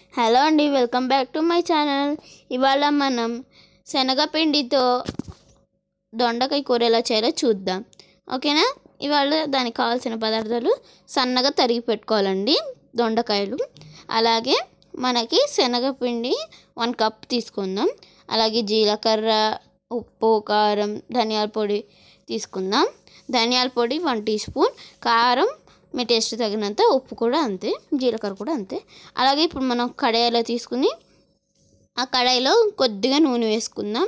hello అండి welcome back to my channel ఇవాళ మనం శనగపిండితో దొండకాయ కూర ఎలా చేయాలో చూద్దాం ఓకేనా ఇవాళ దానికి కావాల్సిన పదార్థాలు సన్నగా తరిగి పెట్టుకోవాలండి దొండకాయలు అలాగే మనకి శనగపిండి వన్ కప్ తీసుకుందాం అలాగే జీలకర్ర ఉప్పు కారం ధనియాల పొడి తీసుకుందాం ధనియాల పొడి వన్ టీ స్పూన్ కారం మీ టేస్ట్ తగినంత ఉప్పు కూడా అంతే జీలకర్ర కూడా అంతే అలాగే ఇప్పుడు మనం కడాయిలో తీసుకుని ఆ కడాయిలో కొద్దిగా నూనె వేసుకుందాం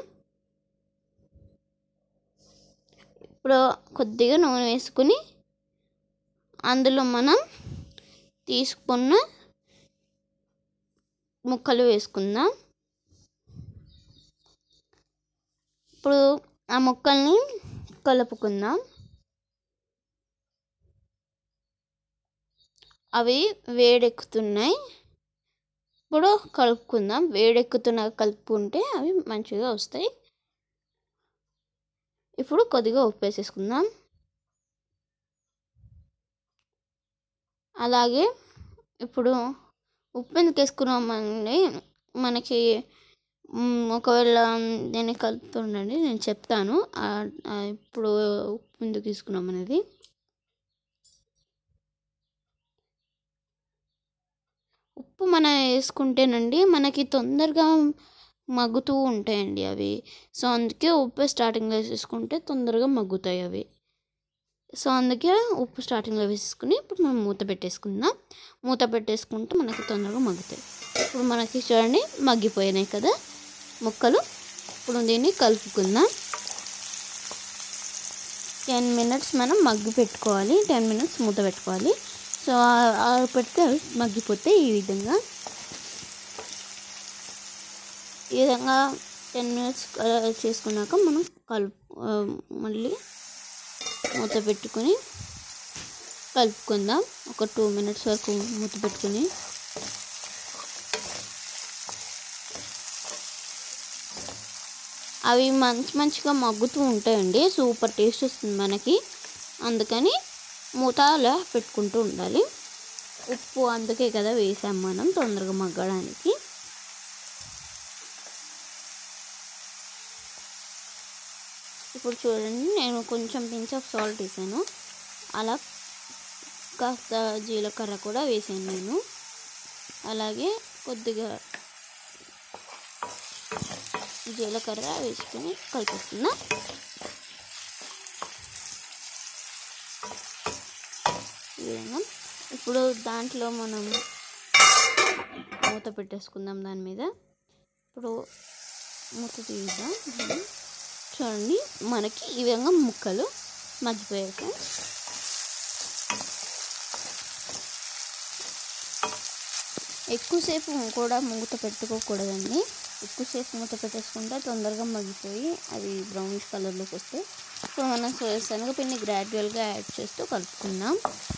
ఇప్పుడు కొద్దిగా నూనె వేసుకుని అందులో మనం తీసుకున్న ముక్కలు వేసుకుందాం ఇప్పుడు ఆ ముక్కల్ని కలుపుకుందాం అవి వేడెక్కుతున్నాయి ఇప్పుడు కలుపుకుందాం వేడెక్కుతున్న కలుపుకుంటే అవి మంచిగా వస్తాయి ఇప్పుడు కొద్దిగా ఉప్పు వేసేసుకుందాం అలాగే ఇప్పుడు ఉప్పు ఎందుకు వేసుకున్నామండి మనకి మ్, ఒకవేళ నేను కలుపుతుండండి నేను చెప్తాను ఆ- ఆ ఇప్పుడు ఉప్పు ఎందుకు తీసుకున్నాం అనేది ఉప్పు మనం వేసుకుంటేనండి మనకి తొందరగా మగ్గుతూ ఉంటాయండి అవి సో అందుకే ఉప్పు స్టార్టింగ్లో వేసేసుకుంటే తొందరగా మగ్గుతాయి అవి సో అందుకే ఉప్పు స్టార్టింగ్లో వేసేసుకుని ఇప్పుడు మనం మూత పెట్టేసుకుందాం మూత పెట్టేసుకుంటే మనకి తొందరగా మగ్గుతాయి ఇప్పుడు మనకి చూడండి మగ్గిపోయినాయి కదా ముక్కలు ఇప్పుడు దీన్ని కలుపుకుందాం టెన్ మినిట్స్ మనం మగ్గి పెట్టుకోవాలి టెన్ మినిట్స్ మూత పెట్టుకోవాలి సో ఆ- ఆ పెడితే అవి మగ్గిపోతే ఈ విధంగా ఈ విధంగా టెన్ మినిట్స్ చేసుకున్నాక మనం కలుపు ఆ, మళ్ళీ మూత పెట్టుకొని కలుపుకుందాం ఒక టూ మినిట్స్ వరకు మూత పెట్టుకొని అవి మంచి మంచిగా మగ్గుతూ ఉంటాయండి సూపర్ టేస్ట్ వస్తుంది మనకి అందుకని మూత అలా పెట్టుకుంటూ ఉండాలి ఉప్పు అందుకే కదా వేసాం మనం తొందరగా మగ్గడానికి ఇప్పుడు చూడండి నేను కొంచెం పించ్ ఆఫ్ సాల్ట్ వేసాను అలా కాస్త జీలకర్ర కూడా వేసాను నేను అలాగే కొద్దిగా జీలకర్ర వేసుకొని కలిపిస్తున్నా ఈ విధంగా ఇప్పుడు దాంట్లో మనం మూత పెట్టేసుకుందాం దాని మీద ఇప్పుడు మూత తీద్దాం చూడండి మనకి ఈ విధంగా ముక్కలు మగ్గిపోయాయి ఫ్రెండ్స్ ఎక్కువసేపు కూడా మూత పెట్టుకోకూడదండి ఎక్కువసేపు మూత పెట్టేసుకుంటే తొందరగా మగ్గిపోయి అవి బ్రౌనిష్ కలర్లోకి వస్తాయి ఇప్పుడు మనం శ- శనగపిండి గ్రాడ్యువల్గా యాడ్ చేస్తూ కలుపుకుందాం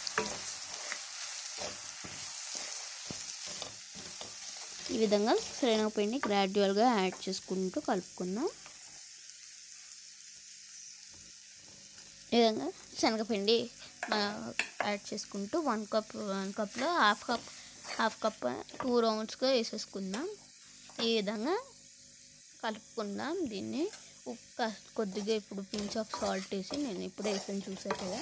ఈ విధంగా శనగపిండి గ్రాడ్యువల్గా యాడ్ చేసుకుంటూ కలుపుకుందాం ఈ విధంగా శనగపిండి ఆ, యాడ్ చేసుకుంటూ వన్ కప్ వన్ కప్లో half cup half cup two రౌండ్స్గా వేసేసుకుందాం ఈ విధంగా కలుపుకుందాం దీన్ని ఉప్పు కాస్త కొద్దిగా ఇప్పుడు పించ్ ఆఫ్ సాల్ట్ వేసి నేను ఇప్పుడు వేసాను చూసారు కదా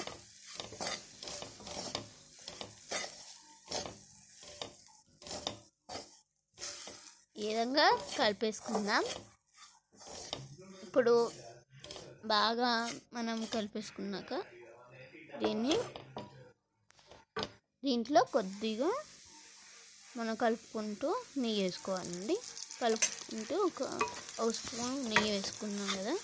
ఈ విధంగా కలిపేసుకుందాం ఇప్పుడు బాగా మనం కలిపేసుకున్నాక దీన్ని దీంట్లో కొద్దిగా మనం కలుపుకుంటూ నెయ్యి వేసుకోవాలండి కలుపుకుంటూ ఒక ఒక స్పూన్ నెయ్యి వేసుకున్నాం కదా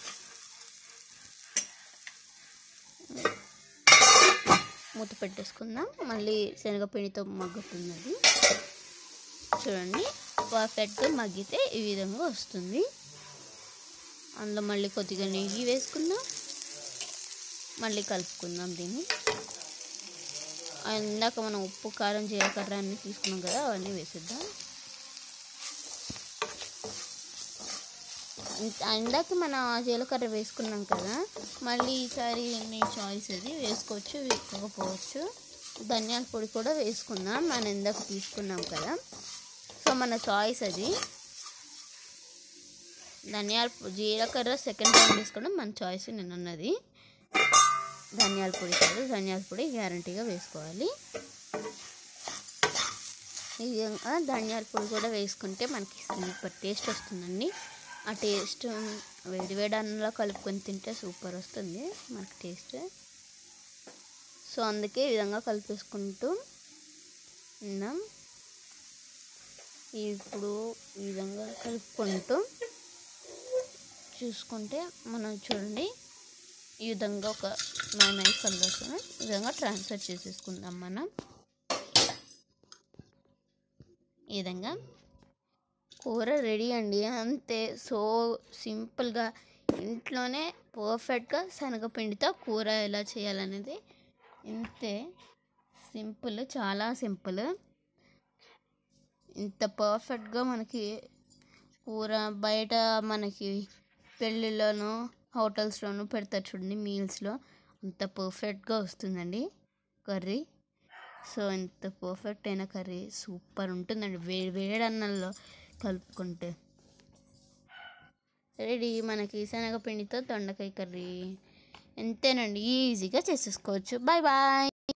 మూత పెట్టేసుకుందాం మళ్ళీ శనగపిండితో మగ్గుతున్నది చూడండి పర్ఫెక్ట్గా మగ్గితే ఈ విధంగా వస్తుంది అందులో మళ్ళీ కొద్దిగా నెయ్యి వేసుకుందాం మళ్ళీ కలుపుకుందాం దీన్ని ఆ ఇందాక మనం ఉప్పు కారం జీలకర్ర అన్నీ తీసుకున్నాం కదా అవన్నీ వేసేద్దాం ఇం- ఇందాక మనం ఆ జీలకర్ర వేసుకున్నాం కదా మళ్ళీ ఈసారి మీ చాయిస్ అది వేసుకోవచ్చు వేసుకోకపోవచ్చు ధనియాల పొడి కూడా వేసుకుందాం మనం ఇందాక తీసుకున్నాం కదా సో సో మన చాయిస్ అది ధనియాల పొ- జీలకర్ర సెకండ్ టైం వేసుకోవడం మన చాయిస్ నేను అన్నది ధనియాల పొడి కాదు ధనియాల పొడి గ్యారంటీగా వేసుకోవాలి ఈ విధంగా ధనియాల పొడి కూడా వేసుకుంటే మనకి సూపర్ టేస్ట్ వస్తుందండి ఆ టేస్ట్ వేడి వేడి అన్నంలో కలుపుకొని తింటే సూపర్ వస్తుంది మనకి టేస్ట్ సో అందుకే ఈ విధంగా కలిపేసుకుంటూ ఉన్నాం ఇప్పుడు ఈ విధంగా కలుపుకుంటూ చూసుకుంటే మనం చూడండి ఈ విధంగా ఒక మైనస్ కలర్స్ ఈ విధంగా ట్రాన్స్ఫర్ చేసేసుకుందాం మనం ఈ విధంగా కూర రెడీ అండి అంతే సో సింపుల్గా ఇంట్లోనే పర్ఫెక్ట్గా శనగపిండితో కూర ఎలా చేయాలనేది ఇంతే సింపుల్ చాలా సింపుల్ ఇంత పర్ఫెక్ట్గా మనకి కూర బయట మనకి పెళ్ళిళ్ళలోనూ హోటల్స్లోనూ పెడతారు చూడండి మీల్స్లో అంత పర్ఫెక్ట్గా వస్తుందండి కర్రీ సో ఇంత పర్ఫెక్ట్ అయిన కర్రీ సూపర్ ఉంటుందండి వేడి వేడి అన్నంలో కలుపుకుంటే రెడీ మనకి శనగపిండితో దొండకాయ కర్రీ ఎంతేనండి ఈజీగా చేసేసుకోవచ్చు బాయ్ బాయ్